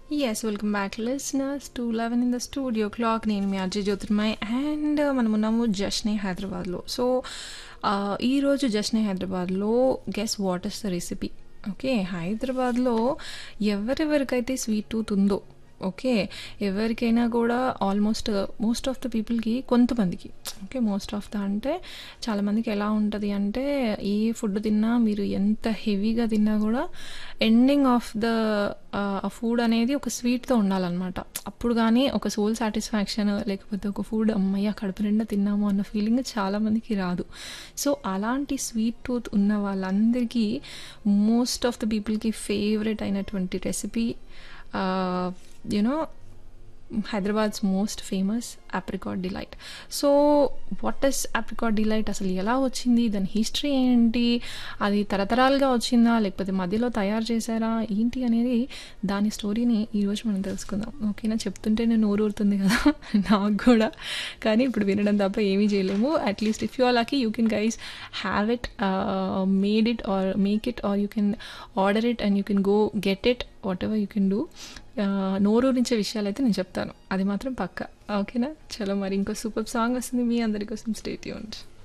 Yes, welcome back, listeners, to 11 in the studio clock. నేను మీ Ajay Jyotirmay and మనం ఉన్నాము జష్నే హైదరాబాద్లో సో ఈరోజు జష్నే హైదరాబాద్లో guess what is the recipe okay హైదరాబాద్లో ఎవరెవరికైతే స్వీట్ టూత్ ఉందో ఓకే ఎవరికైనా కూడా ఆల్మోస్ట్ మోస్ట్ ఆఫ్ ద పీపుల్కి కొంతమందికి ఓకే మోస్ట్ ఆఫ్ ద అంటే చాలామందికి ఎలా ఉంటుంది అంటే ఏ ఫుడ్ తిన్నా మీరు ఎంత హెవీగా తిన్నా కూడా ఎండింగ్ ఆఫ్ ద ఫుడ్ అనేది ఒక స్వీట్తో ఉండాలన్నమాట అప్పుడు కానీ ఒక సోల్ సాటిస్ఫాక్షన్ లేకపోతే ఒక ఫుడ్ అమ్మయ్య కడుపు నిండా తిన్నాము అన్న ఫీలింగ్ చాలామందికి రాదు సో అలాంటి స్వీట్ టూత్ ఉన్న వాళ్ళందరికీ మోస్ట్ ఆఫ్ ద పీపుల్కి ఫేవరెట్ అయినటువంటి recipe you know Hyderabad's most famous apricot delight so what is apricot delight అసలు ఎలా వచ్చింది దాని హిస్టరీ ఏంటి అది తరతరాలుగా వచ్చిందా లేకపోతే మధ్యలో తయారు చేశారా ఏంటి అనేది దాని స్టోరీని ఈరోజు మనం తెలుసుకుందాం ఓకేనా చెప్తుంటే నేను నోరు ఊరుతుంది కదా నాకు కూడా కానీ ఇప్పుడు వినడం తప్ప ఏమీ చేయలేము at least if you are lucky you can guys have it made it or make it or you can order it and you can go get it whatever you can do నోరూరించే విషయాలు అయితే నేను చెప్తాను అది మాత్రం పక్క ఓకేనా చలో మరి ఇంకో సూపర్ సాంగ్ వస్తుంది మీ అందరి కోసం స్టేట్ యూంట్